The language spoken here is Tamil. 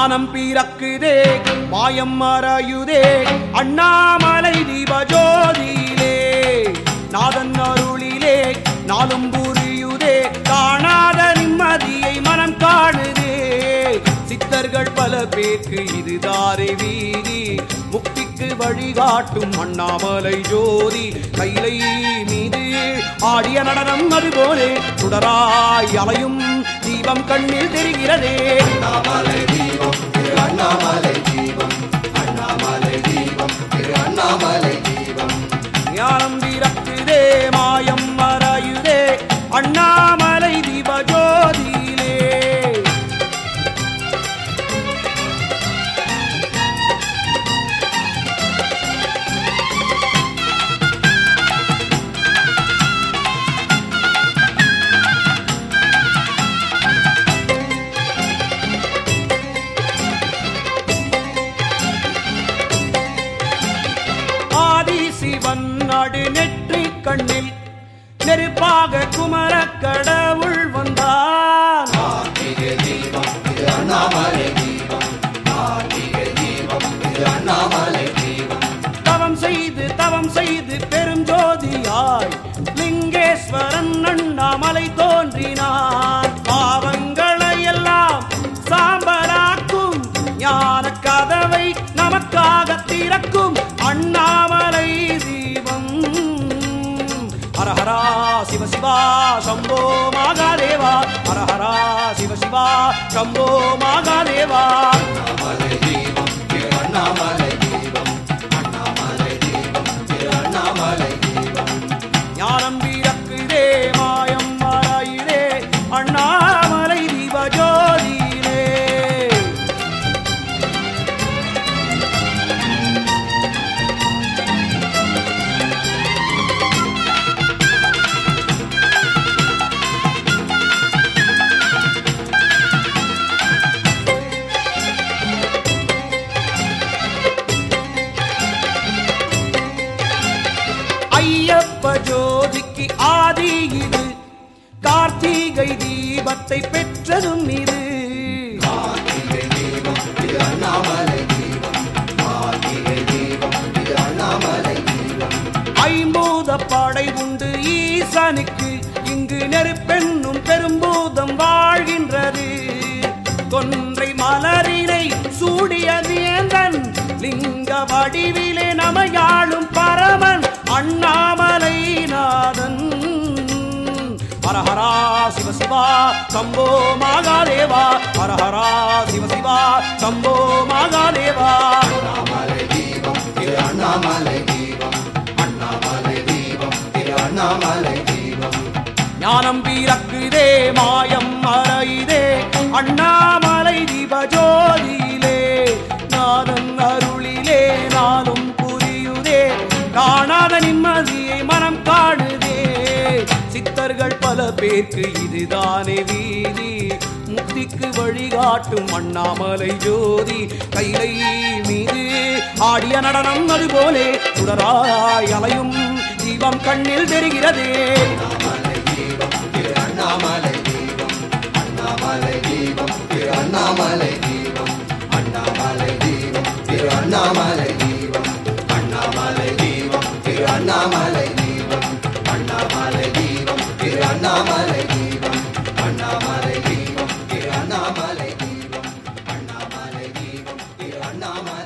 ஞானம் பிறக்குதே மாயம் மறையுதே அண்ணாமலை தீபஜோதியிலே நாதன் அருளிலே நாளும் புரியுதே காணாத நிம்மதியை மனம் காணுதே சித்தர்கள் பல பேருக்கு இதுதாரே வீதி முக்திக்கு வழிகாட்டும் அண்ணாமலை ஜோதி கைலை மீது ஆடிய நடனம் அதுபோலே சுடராய் அலையும் தீபம் கண்ணில் தெரிகிறதே அண்ணாமலை தீபம் திரு அண்ணாமலை தீபம் அண்ணாமலை தீபம் திரு அண்ணாமலை தீபம் ஞானம் பிறக்குதே மாயம் மறையுதே அண்ணாமலை தீபஜோதியிலே ஆதி சிவன் நடு நெற்றி கண்ணில் நெருப்பாக குமர கடவுள் வந்தான் கார்த்திகை தீபம் திரு அண்ணாமலை தீபம் கார்த்திகை தீபம் திரு அண்ணாமலை தீபம் தவம் செய்து தவம் செய்து பெரும் ஜோதியாய் லிங்கேஸ்வரன் அண்ணாமலை தோன்றினான் பாவங்களை எல்லாம் சாம்பலாக்கும் ஞான கதவை நமக்காக திறக்கும் அண்ணாமலை தீபம் ஹரஹரா சிவ சிவா சம்போ மகாதேவா ஹரஹரா சிவ சிவா சம்போ மகாதேவா அண்ணாமலை தீபம் திரு அண்ணாமலை தீபம் அண்ணாமலை தீபம் திரு அண்ணாமலை தீபம் ஞானம் பிறக்குதே மாயம் மறையுதே அண்ணாமலை தீபஜோதியிலே ஐயப்ப ஜோதிக்கு ஆதி இது கார்த்திகை தீபத்தை பெற்றதும் இது கார்த்திகை தீபம் திரு அண்ணாமலை தீபம் கார்த்திகை தீபம் திரு அண்ணாமலை தீபம் ஐம்பூத படை உண்டு ஈசனுக்கு இங்கு நெருப்பென்னும் பெரும்பூதம் வாழ்கின்றது கொன்றை மலரினை சூடிய வேந்தன் லிங்க வடிவிலே நமையாளும் பரமன் அண்ணாமலை நாதன் ஹரஹரா சிவ சிவா சம்போ மகாதேவா ஹரஹரா சிவ சிவா சம்போ மகாதேவா அண்ணாமலை தீபம் திரு அண்ணாமலை தீபம் அண்ணாமலை தீபம் திரு அண்ணாமலை தீபம் ஞானம் பிறக்குதே மாயம் மறையுதே அண்ணாமலை தீபஜோதியிலே நாதன் அருளிலே நாளும் புரியுதே காணாத நிம்மதியை மனம் காணுதே சித்தர்கள் பல பேருக்கு இதுதானே வீதி முக்திக்கு வழிகாட்டும் அண்ணாமலை ஜோதி கைலை மீது ஆடிய நடனம் அதுபோலே சுடராய் அலையும் தீபம் கண்ணில் தெரிகிறதே அண்ணாமலை தீபம் திரு அண்ணாமலை தீபம் அண்ணாமலை தீபம் திரு அண்ணாமலை தீபம் அண்ணாமலை தீபம் திரு அண்ணாமலை தீபம் அண்ணாமலை தீபம் திரு அண்ணாமலை தீபம் அண்ணாமலை தீபம் திரு அண்ணாமலை தீபம் அண்ணாமலை தீபம் திரு அண்ணாமலை தீபம் அண்ணாமலை தீபம் திரு அண்ணாமலை